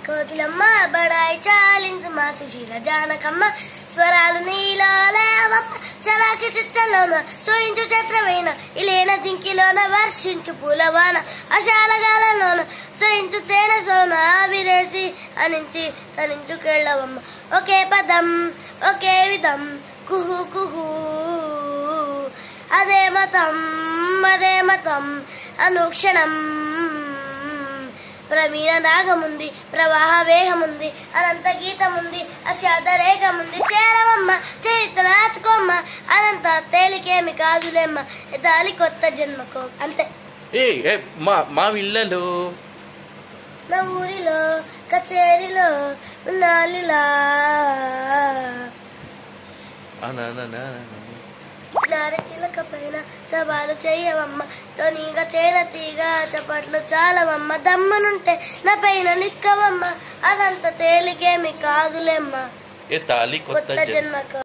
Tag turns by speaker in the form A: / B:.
A: కోకిలమ్మ బడాయి చాలించు మా సుశీల జానకమ్మ స్వరాలు నీలో లేవమ్మ చలాకి చిత్తలోన సోయించు చత్రవేన ఇలేన జింకిలోన వర్షించు పూలవాన అశాలగాలలోన సోయించు తేనె సోన విరేసి అనించి తనించు కెళ్ళవమ్మ ఒకే పదం ఒకే విధం కుహు కుహు అదే మతం అదే మతం అనుక్షణం ప్రవీణ రాగముంది ప్రవాహ వేగముంది అనంత గీతముంది అశాద రేఖముంది చేరవమ్మ చరిత్ర రాచుకోమ్మ అనంత తేలికేమి కాదులేమ్మ దాలి కొత్త జన్మకు అంతే
B: ఏ ఏ, మా మా ఇళ్ళలో
A: నా ఊరిలో కచేరిలో నాలిలా
B: అన- అన- అన- అన-
A: నార చిలక పైన సవాలు చేయవమ్మ తొనిగా తేన తీగ చప్పట్లు చాలవమ్మ దమ్మునుంటే నా పైన నిక్కవమ్మ అదంత తేలికేమి కాదులేమ్మ
B: ఏ తాలి కొత్త
A: కొత్త
B: జన్మ
A: జన్మకు